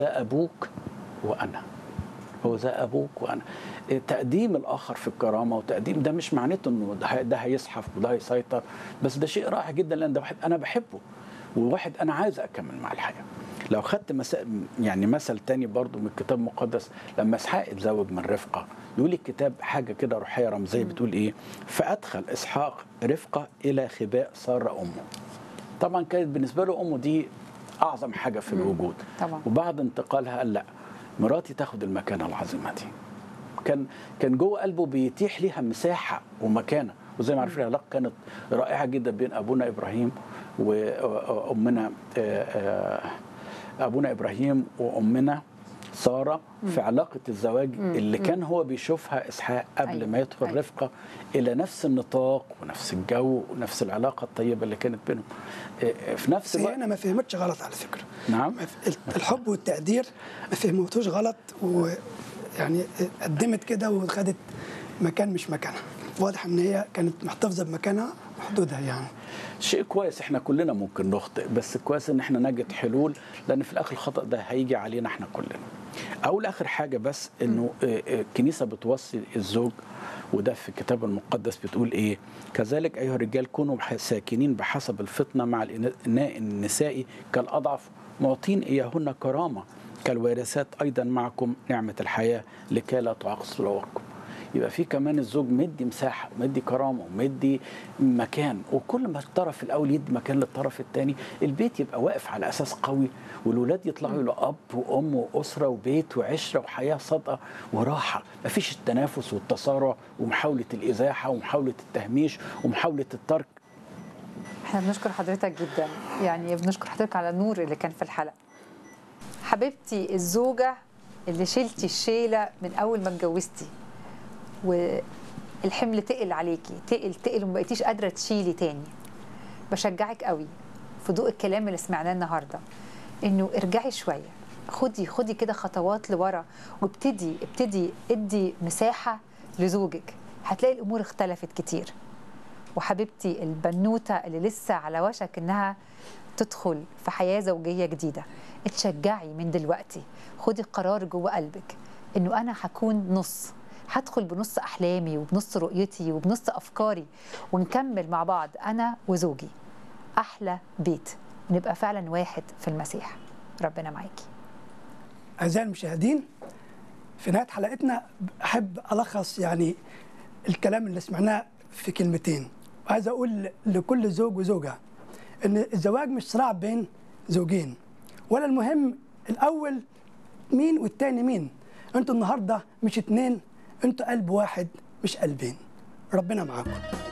ده ابوك وانا هو ده ابوك وانا تقديم الاخر في الكرامه وتقديم ده مش معناته انه ده, ده هيزحف وده هيسيطر بس ده شيء رائع جدا لان ده واحد انا بحبه وواحد انا عايز اكمل مع الحياه لو خدت مسا... يعني مثل تاني برضو من الكتاب المقدس لما اسحاق اتزوج من رفقه يقول الكتاب حاجه كده روحيه رمزيه بتقول ايه فادخل اسحاق رفقه الى خباء ساره امه طبعا كانت بالنسبه له امه دي اعظم حاجه في الوجود طبعا. وبعد انتقالها قال لا مراتي تاخد المكانه العظيمه دي كان كان جوه قلبه بيتيح ليها مساحه ومكانه وزي ما عارفين العلاقه كانت رائعه جدا بين ابونا ابراهيم وامنا ابونا ابراهيم وامنا ساره في علاقه الزواج اللي كان هو بيشوفها اسحاق قبل أيوة. ما يدخل أيوة. رفقه الى نفس النطاق ونفس الجو ونفس العلاقه الطيبه اللي كانت بينهم في نفس بس هي الوقت انا ما فهمتش غلط على فكره نعم ما ف- الحب والتقدير ما فهمتوش غلط ويعني قدمت كده وخدت مكان مش مكانها واضح ان هي كانت محتفظه بمكانها وحدودها يعني شيء كويس احنا كلنا ممكن نخطئ بس كويس ان احنا نجد حلول لان في الاخر الخطا ده هيجي علينا احنا كلنا اول اخر حاجه بس انه آه، آه، الكنيسه بتوصي الزوج وده في الكتاب المقدس بتقول ايه كذلك ايها الرجال كونوا بح- ساكنين بحسب الفطنه مع الاناء النسائي كالاضعف معطين اياهن كرامه كالوارثات ايضا معكم نعمه الحياه لكي لا تعاق صلواتكم يبقى في كمان الزوج مدي مساحه ومدي كرامه ومدي مكان وكل ما الطرف الاول يدي مكان للطرف الثاني البيت يبقى واقف على اساس قوي والولاد يطلعوا لاب وام واسره وبيت وعشره وحياه صادقه وراحه مفيش التنافس والتصارع ومحاوله الازاحه ومحاوله التهميش ومحاوله الترك احنا بنشكر حضرتك جدا يعني بنشكر حضرتك على النور اللي كان في الحلقه حبيبتي الزوجه اللي شلتي الشيله من اول ما اتجوزتي والحمل تقل عليكي تقل تقل وما بقيتيش قادره تشيلي تاني بشجعك قوي في ضوء الكلام اللي سمعناه النهارده انه ارجعي شويه خدي خدي كده خطوات لورا وابتدي ابتدي ادي مساحه لزوجك هتلاقي الامور اختلفت كتير وحبيبتي البنوته اللي لسه على وشك انها تدخل في حياه زوجيه جديده اتشجعي من دلوقتي خدي قرار جوه قلبك انه انا هكون نص هدخل بنص احلامي وبنص رؤيتي وبنص افكاري ونكمل مع بعض انا وزوجي احلى بيت نبقى فعلا واحد في المسيح ربنا معاكي اعزائي المشاهدين في نهايه حلقتنا احب الخص يعني الكلام اللي سمعناه في كلمتين وعايز اقول لكل زوج وزوجه ان الزواج مش صراع بين زوجين ولا المهم الاول مين والتاني مين انتوا النهارده مش اتنين انتوا قلب واحد مش قلبين ربنا معاكم